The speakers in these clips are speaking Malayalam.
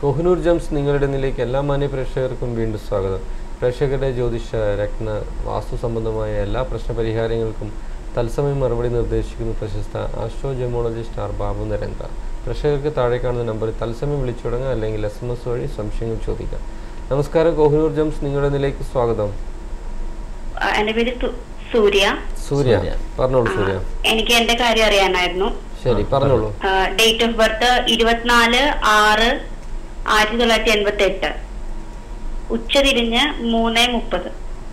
കോഹിനൂർ ജംസ് നിങ്ങളുടെ നിലയ്ക്ക് എല്ലാ മാന്യ പ്രേക്ഷകർക്കും വീണ്ടും സ്വാഗതം പ്രേക്ഷകരുടെ ജ്യോതിഷ രത്ന വാസ്തു സംബന്ധമായ എല്ലാ പ്രശ്നപരിഹാരങ്ങൾക്കും തത്സമയം മറുപടി നിർദ്ദേശിക്കുന്ന പ്രശസ്ത astro gemologist R Babu Narendra പ്രേക്ഷകർക്ക് താഴെ കാണുന്ന നമ്പറിൽ തത്സമയം വിളിച്ചു തുടങ്ങാം അല്ലെങ്കിൽ എസ് എം എസ് വഴി സംശയങ്ങൾ ചോദിക്കാം നമസ്കാരം കോഹിനൂർ ജംസ് നിങ്ങളുടെ നിലയ്ക്ക് സ്വാഗതം ആ, എന്റെ പേര് സു- സൂര്യ സൂര്യ സൂര്യ. പറഞ്ഞോളൂ ആ, സൂര്യ എനിക്ക് എന്റെ കാര്യം അറിയാനായിരുന്നു ശരി പറഞ്ഞോളൂ ഡേറ്റ് ഓഫ് ബർത്ത് ഇരുപത്തിനാല് ആറ് ആയിരത്തി തൊള്ളായിരത്തി എൺപത്തി എട്ട് ഉച്ച തിരിഞ്ഞ് മൂന്ന് മുപ്പത്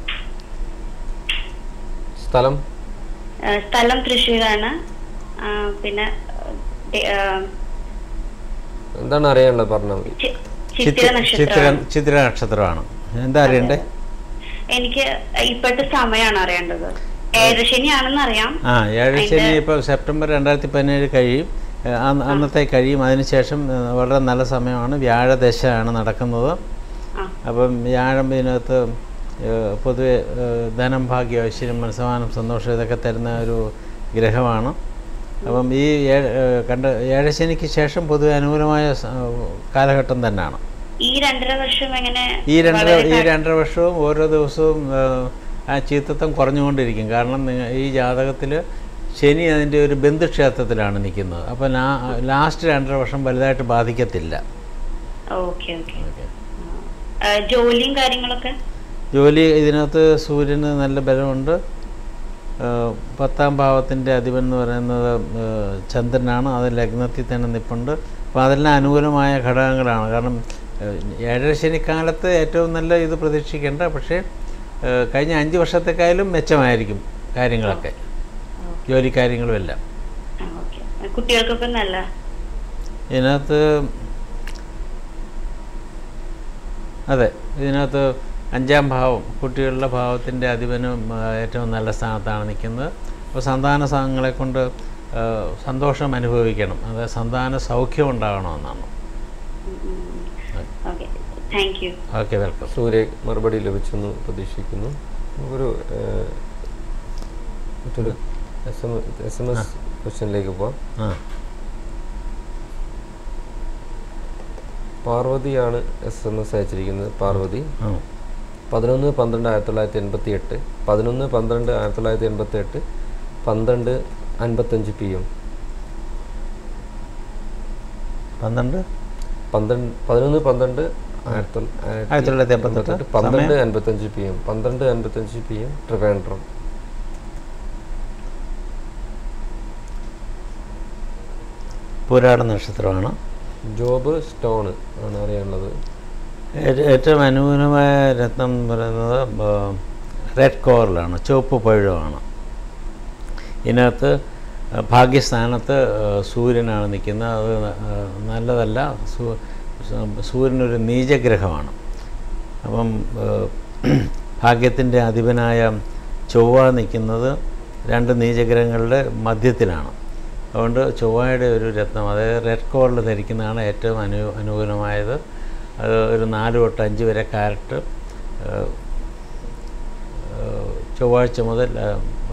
സ്ഥലം ആ, സ്ഥലം തൃശ്ശൂരാണ് ആ, പിന്നെ ഡേ- ആ, എന്താണ് അറിയാനുള്ളത് പറഞ്ഞാൽ മതി ചി- ചിത്തിര ചിത്ര നക്ഷത്രം ചിത്ര നക്ഷത്രമാണ് എന്താ അറിയണ്ടേ എനിക്ക് ഇപ്പോഴത്തെ സമയമാണ് അറിയേണ്ടത് ഏഴശനിയാണെന്ന് അറിയാം ആ ഏഴ് ശനി അതിന്റെ- ഇപ്പോൾ സെപ്റ്റംബർ രണ്ടായിരത്തി പതിനേഴ് കഴിയും ഏ, അന്ന് അന്നത്തെ കഴിയും അതിനുശേഷം ഏ, വളരെ നല്ല സമയമാണ് വ്യാഴദശയാണ് നടക്കുന്നത് ആ അപ്പം വ്യാഴം ഇതിനകത്ത് ഏ, പൊതുവെ ഏ, ധനം ഭാഗ്യം ഐശ്വര്യം മനസ്സമാനം സന്തോഷം ഇതൊക്കെ തരുന്ന ഒരു ഗ്രഹമാണ് അപ്പം ഈ ഏഴ് ഏ, കണ്ട ഏഴശനിക്ക് ശേഷം പൊതുവെ അനുകൂലമായ സ- കാലഘട്ടം തന്നെയാണ് ഈ രണ്ടര വർഷം എങ്ങനെ ഈ രണ്ടര വളരെ ഈ കാ- രണ്ടര വർഷവും ഓരോ ദിവസവും ആ, ആ ചീത്തത്വം കുറഞ്ഞുകൊണ്ടിരിക്കും കാരണം നിങ്ങ ഈ ജാതകത്തിൽ ശനി അതിൻ്റെ ഒരു ബന്ധുക്ഷേത്രത്തിലാണ് നിൽക്കുന്നത് അപ്പോൾ ലാ ലാസ്റ്റ് രണ്ടര വർഷം വലുതായിട്ട് ബാധിക്കത്തില്ല ഓക്കെ ഓക്കെ ആ, ജോലിയും കാര്യങ്ങളൊക്കെ ജോലി ഇതിനകത്ത് സൂര്യന് നല്ല ബലമുണ്ട് ആ, പത്താം ഭാവത്തിൻ്റെ അധിപൻ എന്ന് പറയുന്നത് ആ, ചന്ദ്രനാണ് അത് ലഗ്നത്തിൽ തന്നെ നിൽപ്പുണ്ട് അപ്പോൾ അതെല്ലാം അനുകൂലമായ ഘടകങ്ങളാണ് കാരണം ആ, ഏഴര ശനിക്കാലത്ത് ഏറ്റവും നല്ല ഇത് പ്രതീക്ഷിക്കേണ്ട പക്ഷേ ആ, കഴിഞ്ഞ അഞ്ച് വർഷത്തേക്കായാലും മെച്ചമായിരിക്കും കാര്യങ്ങളൊക്കെ ജോലി കാര്യങ്ങളും എല്ലാം ആ, ഓക്കെ. കുട്ടികൾക്കൊക്കെ നല്ല ഇതിനകത്ത് അതെ ഇതിനകത്ത് അഞ്ചാം ഭാവം കുട്ടികളുടെ ഭാവത്തിൻ്റെ അധിപനും ആ, ഏറ്റവും നല്ല സ്ഥാനത്താണ് നിൽക്കുന്നത് അപ്പോൾ സന്താന സംഘങ്ങളെ കൊണ്ട് ആ, സന്തോഷം അനുഭവിക്കണം അത് സന്താന സൗഖ്യം ഉണ്ടാകണമെന്നാണ് okay thank you okay welcome Surya മറുപടി ലഭിച്ചെന്ന് പ്രതീക്ഷിക്കുന്നു ഒരു ഏഹ്, മറ്റൊരു S M S M S ക്വസ്റ്റ്യനിലേക്ക് പോവാം ആ പാർവതിയാണ് എസ് എം എസ് അയച്ചിരിക്കുന്നത് പാർവതി ആ പതിനൊന്ന് പന്ത്രണ്ട് ആയിരത്തി തൊള്ളായിരത്തി എൺപത്തി എട്ട് പതിനൊന്ന് പന്ത്രണ്ട് ആയിരത്തി തൊള്ളായിരത്തി എൺപത്തി എട്ട് പന്ത്രണ്ട് അൻപത്തഞ്ച് പി എം പന്ത്രണ്ട് പന്ത്രണ്ട് പതിനൊന്ന് പന്ത്രണ്ട് ആയിരത്തി തൊള്ള- ആയിരത്തി തൊള്ളായിരത്തി എൺപത്തെട്ട്. എൺപത്തെട്ട് പന്ത്രണ്ട് സമയം? അൻപത്തഞ്ച് പി എം പന്ത്രണ്ട് അൻപത്തഞ്ച് പി എം ട്രിവാൻഡ്രം പുരാട നക്ഷത്രമാണ് ജോബ് സ്റ്റോൺ ആണ് അറിയാനുള്ളത് ഏ- ഏറ്റവും അനുകൂലമായ രത്നം എന്ന് പറയുന്നത് റെഡ് കോറിലാണ് ചുവപ്പ് പഴുവാണ് ഇതിനകത്ത് ആ, ഭാഗ്യസ്ഥാനത്ത് ആ, സൂര്യനാണ് നിൽക്കുന്നത് അത് ആ, നല്ലതല്ല സൂ സൂ- സൂര്യനൊരു നീചഗ്രഹമാണ് അപ്പം ആ, ഭാഗ്യത്തിൻ്റെ അധിപനായ ചൊവ്വ നിൽക്കുന്നത് രണ്ട് നീചഗ്രഹങ്ങളുടെ മധ്യത്തിലാണ് അതുകൊണ്ട് ചൊവ്വയുടെ ഒരു രത്നം അതായത് റെഡ് കോറിൽ ധരിക്കുന്നതാണ് ഏറ്റവും അനു അനുകൂലമായത് അത് ഒരു നാല് തൊട്ട് അഞ്ച് വരെ കാരറ്റ് ചൊവ്വാഴ്ച മുതൽ ആ,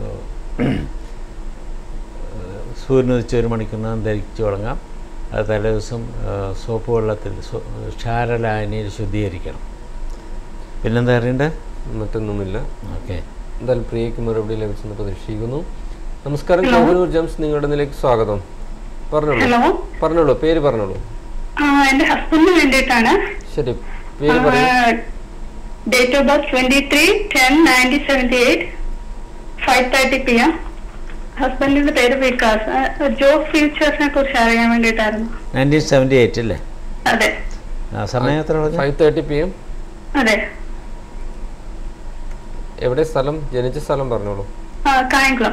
സൂര്യൻ ഉദിച്ച് ഒരു മണിക്കൂറിനകം ധരിച്ചു തുടങ്ങാം അത് തലേ ദിവസം ആ, സോപ്പ് വെള്ളത്തിൽ സോ- ക്ഷാരലായനിയിൽ ശുദ്ധീകരിക്കണം പിന്നെന്താ അറിയണ്ടേ മറ്റൊന്നുമില്ല ഓക്കെ എന്തായാലും പ്രിയയ്ക്ക് മറുപടി ലഭിച്ചെന്ന് പ്രതീക്ഷിക്കുന്നു നമസ്കാരം കോവനൂർ ജംസ് നിങ്ങളുടെ നിലയ്ക്ക് സ്വാഗതം പറഞ്ഞോളൂ ഹലോ പറഞ്ഞോളൂ പേര് പറഞ്ഞോളൂ ആ, എന്റെ ഹസ്ബൻഡിന് വേണ്ടിയിട്ടാണ് ശരി പേര് പറയൂ date of birth twenty three ten nineteen seventy eight five thirty P M ഹസ്ബൻഡിന്റെ പേര് വികാസ് ജോബ് ഫ്യൂച്ചേഴ്സിനെ കുറിച്ച് അറിയാൻ വേണ്ടിയിട്ടായിരുന്നു നയൻറ്റീൻ സെവൻറ്റി എയ്റ്റ് അല്ലേ അതെ ആ സമയം എത്ര പറഞ്ഞു ഫൈവ് തേർട്ടി പി എം അതെ എവിടെ സ്ഥലം ജനിച്ച സ്ഥലം പറഞ്ഞോളൂ ആ, കായംകുളം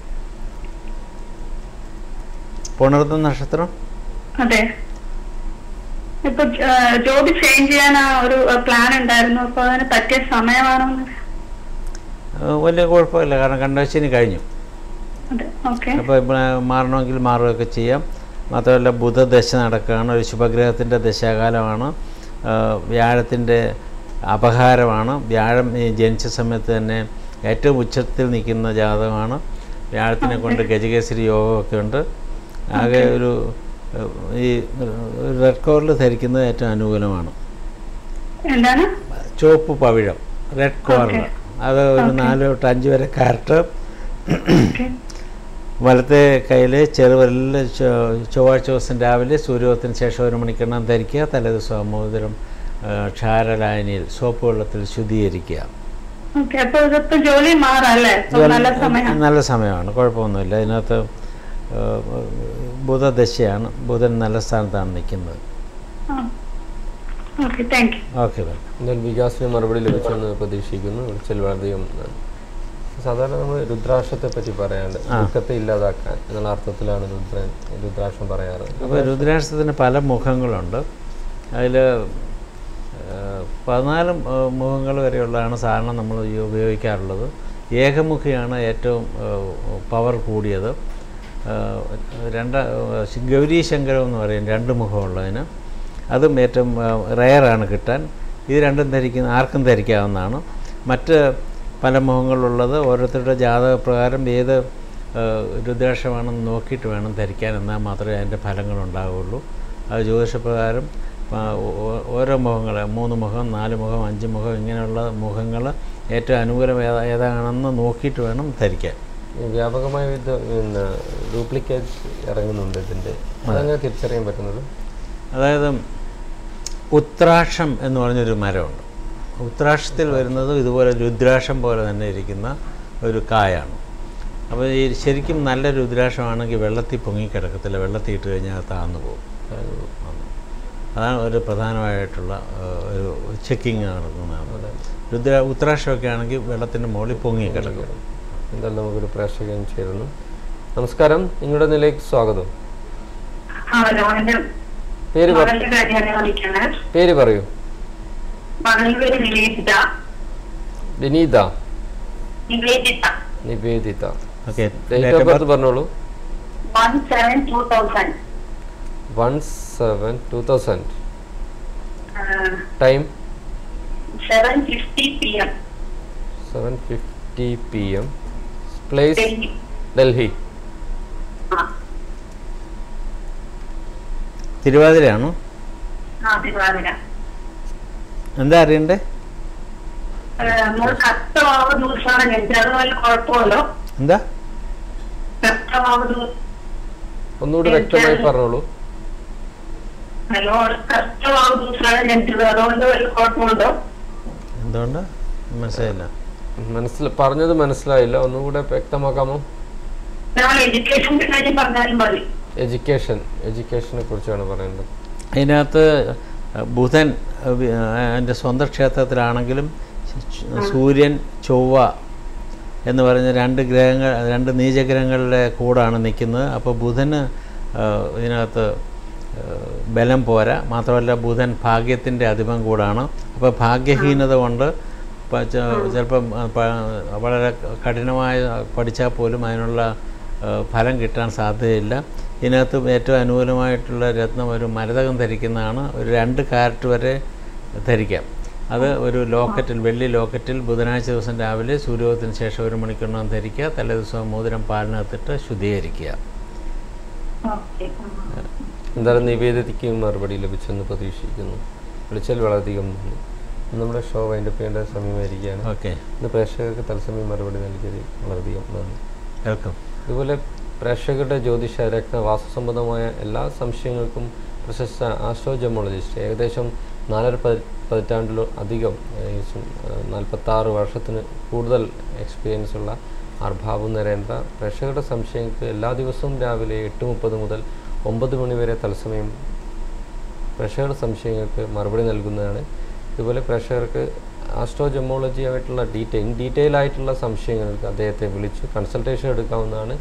പുണർന്ന നക്ഷത്രം അതെ ഇപ്പൊ ജോബ് ചേഞ്ച് ചെയ്യാൻ ആ ഒരു പ്ലാൻ ഉണ്ടായിരുന്നു അപ്പൊ അതിന് പറ്റിയ സമയമാണെന്ന് ആ, വലിയ കുഴപ്പമില്ല കാരണം കണ്ടശനി കഴിഞ്ഞു അതെ ഓക്കെ അപ്പോൾ ഇപ്പോൾ മാറണമെങ്കിൽ മാറുകയൊക്കെ ചെയ്യാം മാത്രമല്ല ബുധദശ നടക്കുകയാണ് ഒരു ശുഭഗ്രഹത്തിൻ്റെ ദശാകാലമാണ് ആ, വ്യാഴത്തിൻ്റെ അപഹാരമാണ് വ്യാഴം ഈ ജനിച്ച സമയത്ത് തന്നെ ഏറ്റവും ഉച്ചത്തിൽ നിൽക്കുന്ന ജാതകമാണ് വ്യാഴത്തിനെ കൊണ്ട് ഗജകേസരി യോഗമൊക്കെ ഉണ്ട് ആകെ ഒരു ഏഹ്, ഈ റെഡ് കോറിൽ ധരിക്കുന്നത് ഏറ്റവും അനുകൂലമാണ് എന്താണ് ചുവപ്പ് പവിഴം റെഡ് കോറിൽ Okay. അത് ഒരു Okay. നാല് തൊട്ട് അഞ്ച് വരെ കാരറ്റ് ഓക്കെ വലത്തെ കയ്യിൽ ചെറുവിരലിൽ ചൊ- ചൊവ്വാഴ്ച ദിവസം രാവിലെ സൂര്യോദയത്തിന് ശേഷം ഒരു മണിക്കെണ്ണം ധരിക്കുക തലേദിവസം മോതിരം ആ, ക്ഷാരലായനിയിൽ സോപ്പ് വെള്ളത്തിൽ ശുദ്ധീകരിക്കുക ഓക്കെ അപ്പൊ ഇതിപ്പോ ജോലി മാറല്ലേ അപ്പൊ നല്ല സമയം നല്ല സമയമാണ് കുഴപ്പമൊന്നുമില്ല ഇതിനകത്ത് ആ, ബുധദശയാണ് ബുധൻ നല്ല സ്ഥാനത്താണ് നിൽക്കുന്നത് okay thank you okay welcome എന്തായാലും വികാസിന് മറുപടി ലഭിച്ചെന്ന് പ്രതീക്ഷിക്കുന്നു വിളിച്ചതിൽ വളരെയധികം നന്ദി. സാധാരണ നമ്മൾ രുദ്രാക്ഷത്തെ പറ്റി പറയാണ്ട് ആ. ദുഃഖത്തെ ഇല്ലാതാക്കാൻ എന്നുള്ള അർത്ഥത്തിലാണ് രുദ്രൻ രുദ്രാക്ഷം പറയാറ് അപ്പോൾ രുദ്രാക്ഷത്തിന് പല മുഖങ്ങളുണ്ട് അതിൽ പതിനാല് ഏഹ്, മുഖങ്ങൾ വരെയുള്ളതാണ് സാധാരണ നമ്മൾ ഈ ഉപയോഗിക്കാറുള്ളത് ഏകമുഖിയാണ് ഏറ്റവും പവർ കൂടിയത് ഏഹ്, രണ്ട് ഏഹ്, ഗൗരി ശങ്കരം എന്ന് പറയും രണ്ട് മുഖമുള്ളതിന് അതും ഏറ്റവും റെയറാണ് കിട്ടാൻ ഇത് രണ്ടും ധരിക്കുന്ന ആർക്കും ധരിക്കാവുന്നതാണ് മറ്റ് പല മുഖങ്ങളുള്ളത് ഓരോരുത്തരുടെ ജാതകപ്രകാരം ഏത് ഏഹ്, രുദ്രാക്ഷമാണെന്ന് നോക്കിയിട്ട് വേണം ധരിക്കാൻ എന്നാൽ മാത്രമേ അതിൻ്റെ ഫലങ്ങളുണ്ടാവുകയുള്ളൂ അത് ജ്യോതിഷപ്രകാരം ആ, ഓ- ഓ- ഓരോ മുഖങ്ങൾ മൂന്ന് മുഖം നാല് മുഖം അഞ്ച് മുഖം ഇങ്ങനെയുള്ള മുഖങ്ങൾ ഏറ്റവും അനുകൂലം ഏതാ ഏതാണെന്ന് നോക്കിയിട്ട് വേണം ധരിക്കാൻ ഈ വ്യാപകമായ വിധ പിന്നെ ഡ്യൂപ്ലിക്കേറ്റ് ഇറങ്ങുന്നുണ്ട് ഇതിൻ്റെ അതങ്ങനെ തിരിച്ചറിയാൻ പറ്റുന്നത് അതായത് ഉത്രാക്ഷം എന്ന് പറഞ്ഞൊരു മരമുണ്ട് ഉത്രാക്ഷത്തിൽ വരുന്നത് ഇതുപോലെ രുദ്രാക്ഷം പോലെ തന്നെ ഇരിക്കുന്ന ഒരു കായാണ് അപ്പോൾ ഈ ശരിക്കും നല്ല രുദ്രാക്ഷമാണെങ്കിൽ വെള്ളത്തിൽ പൊങ്ങിക്കിടക്കത്തില്ല വെള്ളത്തിൽ ഇട്ട് കഴിഞ്ഞാൽ അത് താഴ്ന്നു പോകും അതാണ് ഒരു പ്രധാനമായിട്ടുള്ള ആ, ഒരു ചെക്കിങ് നടത്തുന്നതാണ് രുദ്ര ഉത്രാക്ഷമൊക്കെ ആണെങ്കിൽ വെള്ളത്തിൻ്റെ മുകളിൽ പൊങ്ങിക്കിടക്കും എന്തായാലും നമുക്കൊരു പ്രേക്ഷകൻ ചേരുന്നു നമസ്കാരം നിങ്ങളുടെ നിലയ്ക്ക് സ്വാഗതം ഹലോ എന്റെ പേര് പറ- മകളുടെ കാര്യമാണ് വിളിക്കുന്നത് പേര് പറയൂ മകളുടെ പേര് Nivedita Vineetha Nivedita Nivedita okay date of birth പറഞ്ഞോളൂ one seven two thousand one seven two thousand time seven fifty P M seven fifty P M place Delhi Delhi ആ തിരുവാതിരയാണോ ആ തിരുവാതിര എന്താ അറിയണ്ടേ നമ്മൾ കഷ്ടമാവ് ദിവസമാണ് ജനിച്ചത് അത് വല്ല കുഴപ്പമല്ലോ എന്താ കഷ്ടമാവ് ദിവസം ഒന്നുകൂടി വ്യക്തമായി പറഞ്ഞോളൂ ഹലോ കഷ്ടമാവ് ദിവസമാണ് ജനിച്ചത് അതുകൊണ്ട് വല്ല കുഴപ്പമുണ്ടോ എന്തുകൊണ്ട് മനസ്സിലായില്ല മനസ്സിൽ പറഞ്ഞത് മനസ്സിലായില്ല ഒന്നുകൂടെ വ്യക്തമാക്കാമോ നമ്മൾ എഡ്യൂക്കേഷന്റെ കാര്യം പറഞ്ഞാലും മതി എഡ്യൂക്കേഷൻ എഡ്യൂക്കേഷനെ കുറിച്ചാണ് പറയേണ്ടത് അതിനകത്ത് ബുധൻ എൻ്റെ സ്വന്തം ക്ഷേത്രത്തിലാണെങ്കിലും ച- സൂര്യൻ ചൊവ്വ എന്ന് പറഞ്ഞ രണ്ട് ഗ്രഹങ്ങൾ രണ്ട് നീചഗ്രഹങ്ങളുടെ കൂടാണ് നിൽക്കുന്നത് അപ്പോൾ ബുധന് ആ, ഇതിനകത്ത് ആ, ബലം പോരാ മാത്രമല്ല ബുധൻ ഭാഗ്യത്തിൻ്റെ അധിപം കൂടാണ് അപ്പോൾ ഭാഗ്യഹീനത കൊണ്ട് പ- ച- ചിലപ്പം ആ, പ- വളരെ കഠിനമായ പഠിച്ചാൽ പോലും അതിനുള്ള ആ, ഫലം കിട്ടാൻ സാധ്യതയില്ല ഇതിനകത്ത് ഏറ്റവും അനുകൂലമായിട്ടുള്ള രത്നം ഒരു മരതകം ധരിക്കുന്നതാണ് ഒരു രണ്ട് കാരറ്റ് വരെ ധരിക്കാം അത് ഒരു ലോക്കറ്റിൽ വെള്ളി ലോക്കറ്റിൽ ബുധനാഴ്ച ദിവസം രാവിലെ സൂര്യോദയത്തിന് ശേഷം ഒരു മണിക്കൂറിനകം ധരിക്കുക തലേദിവസം മോതിരം പാലിനകത്തിട്ട് ശുദ്ധീകരിക്കുക ഓക്കെ എന്തായാലും നിവേദിതയ്ക്ക് മറുപടി ലഭിച്ചെന്ന് പ്രതീക്ഷിക്കുന്നു വിളിച്ചാൽ വളരെയധികം നന്ദി നമ്മുടെ ഷോ വൈൻഡപ്പ് ചെയ്യേണ്ട സമയമായിരിക്കുകയാണ് ഓക്കെ ഇന്ന് പ്രേക്ഷകർക്ക് തത്സമയം മറുപടി നൽകിയത് വളരെയധികം നന്ദി വെൽക്കം ഇതുപോലെ പ്രേക്ഷകരുടെ ജ്യോതിഷ രത്ന വാസ്തു സംബന്ധമായ എല്ലാ സംശയങ്ങൾക്കും പ്രശസ്ത ആസ്ട്രോ ജമോളജിസ്റ്റ് ഏകദേശം നാലര പതി പതിറ്റാണ്ടിലോ അധികം ഏകദേശം നാൽപ്പത്താറ് വർഷത്തിന് കൂടുതൽ എക്സ്പീരിയൻസ് ഉള്ള ആർഭാബു നരേന്ദ്ര പ്രേക്ഷകരുടെ സംശയങ്ങൾക്ക് എല്ലാ ദിവസവും രാവിലെ എട്ട് മുപ്പത് മുതൽ ഒമ്പത് മണി വരെ തത്സമയം പ്രേക്ഷകരുടെ സംശയങ്ങൾക്ക് മറുപടി നൽകുന്നതാണ് ഇതുപോലെ പ്രേക്ഷകർക്ക് ആസ്ട്രോ ജമോളജി ആയിട്ടുള്ള ഡീറ്റെയിൽ ഡീറ്റെയിൽ ആയിട്ടുള്ള സംശയങ്ങൾക്ക് അദ്ദേഹത്തെ വിളിച്ച് കൺസൾട്ടേഷൻ എടുക്കാവുന്നതാണ്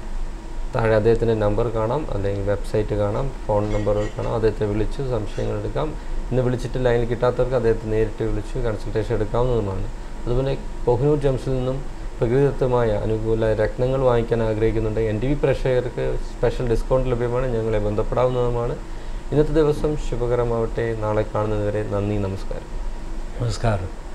താഴെ അദ്ദേഹത്തിൻ്റെ നമ്പർ കാണാം അല്ലെങ്കിൽ വെബ്സൈറ്റ് കാണാം ഫോൺ നമ്പർ കാണാം അദ്ദേഹത്തെ വിളിച്ച് സംശയങ്ങൾ എടുക്കാം ഇന്ന് വിളിച്ചിട്ട് ലൈനിൽ കിട്ടാത്തവർക്ക് അദ്ദേഹത്തെ നേരിട്ട് വിളിച്ച് കൺസൾട്ടേഷൻ എടുക്കാവുന്നതുമാണ് അതുപോലെ കൊഹ്നൂർ ജംസിൽ നിന്നും പ്രകൃതിദത്തമായ അനുകൂല രത്നങ്ങൾ വാങ്ങിക്കാൻ ആഗ്രഹിക്കുന്നുണ്ട് എൻ ടി വി പ്രേക്ഷകർക്ക് സ്പെഷ്യൽ ഡിസ്കൗണ്ട് ലഭ്യമാണ് ഞങ്ങളെ ബന്ധപ്പെടാവുന്നതുമാണ് ഇന്നത്തെ ദിവസം ശുഭകരമാവട്ടെ നാളെ കാണുന്നതുവരെ നന്ദി നമസ്കാരം നമസ്കാരം